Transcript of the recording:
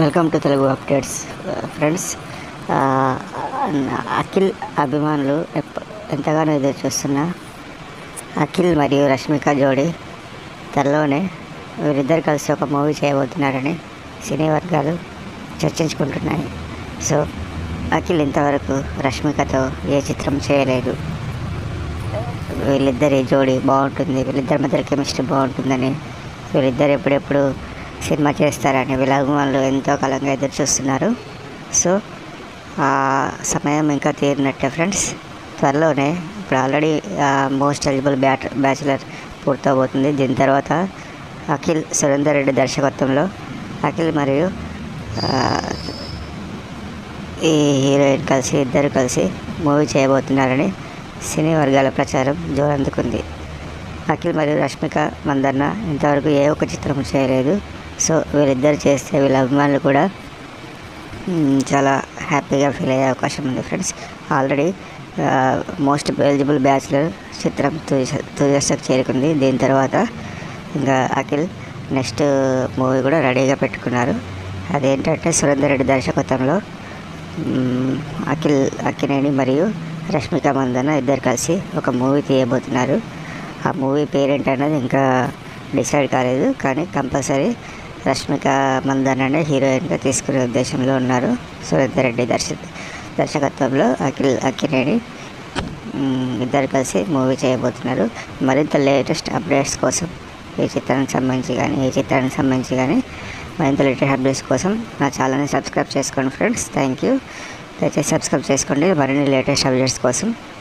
welcome to Telugu updates friends Akhil అభిమానులు ఎప్ప- ఎంతగానో ఎదురు చూస్తున్న అఖిల్ మరియు రష్మిక జోడీ త్వరలోనే వీరిద్దరు కలిసి ఒక మూవీ చేయబోతున్నారని సినీ వర్గాలు చర్చించుకుంటున్నాయి సో అఖిల్ ఇంతవరకు రష్మికతో ఏ చిత్రం చేయలేదు వీళ్ళిద్దరి జోడీ బాగుంటుంది వీళ్ళిద్దరి మధ్య కెమిస్ట్రీ బాగుంటుందని వీళ్ళిద్దరు ఎప్పుడెప్పుడు సినిమా చేస్తారని వీళ్ళ అభిమానులు ఎంతో కాలంగా ఎదురు చూస్తున్నారు సో ఆ సమయం ఇంకా తీరినట్టే ఫ్రెండ్స్ త్వరలోనే ఇప్పుడు already most eligible bat bachelor పూర్తవబోతుంది దీని తర్వాత అఖిల్ సురేందర్ రెడ్డి దర్శకత్వంలో అఖిల్ మరియు ఆ, ఈ హీరోయిన్ కలిసి ఇద్దరు కలిసి మూవీ చేయబోతున్నారని సినీ వర్గాల ప్రచారం జోరందుకుంది అఖిల్ మరియు రష్మిక మందన్న ఇంతవరకు ఏ ఒక్క చిత్రం చేయలేదు సో వీళ్ళిద్దరు చేస్తే వీళ్ళ అభిమానులు కూడా మ్, చాలా హ్యాపీగా ఫీల్ అయ్యే అవకాశం ఉంది friends already most eligible bachelor చిత్రం తుది తుదిదశకు చేరుకుంది దీని తర్వాత ఇంకా అఖిల్ నెక్స్ట్ మూవీ కూడా రెడీగా పెట్టుకున్నారు అదేంటంటే సురేందర్ రెడ్డి దర్శకత్వంలో మ్, అఖిల్ అక్కినేని మరియు రష్మిక మందన ఇద్దరు కలిసి ఒక మూవీ తీయబోతున్నారు ఆ మూవీ పేరేంటి అన్నది ఇంకా డిసైడ్ కాలేదు కానీ కంపల్సరీ రష్మిక మందన్ అనే హీరోయిన్గా తీసుకునే ఉద్దేశంలో ఉన్నారు సురేందర్ రెడ్డి దర్శ దర్శకత్వంలో అఖిల్ అక్కినేని మ్, ఇద్దరు కలిసి మూవీ చేయబోతున్నారు మరింత లేటెస్ట్ అప్డేట్స్ కోసం ఈ చిత్రానికి సంబంధించి కానీ ఈ చిత్రానికి సంబంధించి కానీ మరింత లేటెస్ట్ అప్డేట్స్ కోసం నా ఛానల్ని సబ్స్క్రైబ్ చేసుకోండి ఫ్రెండ్స్ థ్యాంక్ యూ దయచేసి సబ్స్క్రైబ్ చేసుకోండి మరిన్ని లేటెస్ట్ అప్డేట్స్ కోసం